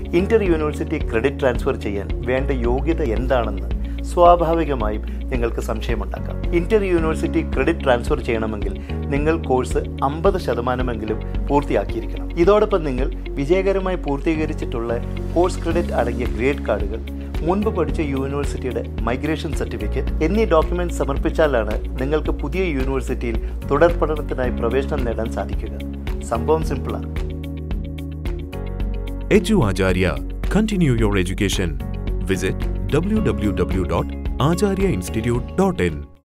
Inter university credit transfer ചെയ്യാൻ വേണ്ട യോഗ്യത എന്താണെന്ന് സ്വാഭാവികമായും നിങ്ങൾക്ക് സംശയമുണ്ടാക്കാം ഇന്റർ യൂണിവേഴ്സിറ്റി ക്രെഡിറ്റ് ട്രാൻസ്ഫർ ചെയ്യണമെങ്കിൽ നിങ്ങൾ കോഴ്സ് അമ്പത് ശതമാനമെങ്കിലും പൂർത്തിയാക്കിയിരിക്കണം ഇതോടൊപ്പം നിങ്ങൾ വിജയകരമായി പൂർത്തീകരിച്ചിട്ടുള്ള കോഴ്സ് ക്രെഡിറ്റ് അടങ്ങിയ ഗ്രേഡ് കാർഡുകൾ മുൻപ് പഠിച്ച യൂണിവേഴ്സിറ്റിയുടെ മൈഗ്രേഷൻ സർട്ടിഫിക്കറ്റ് എന്നീ ഡോക്യുമെന്റ് സമർപ്പിച്ചാലാണ് നിങ്ങൾക്ക് പുതിയ യൂണിവേഴ്സിറ്റിയിൽ തുടർ പഠനത്തിനായി പ്രവേശനം നേടാൻ സാധിക്കുക സംഭവം സിമ്പിളാണ് Edu Acharya. Continue your education. Visit www.acharyainstitute.in.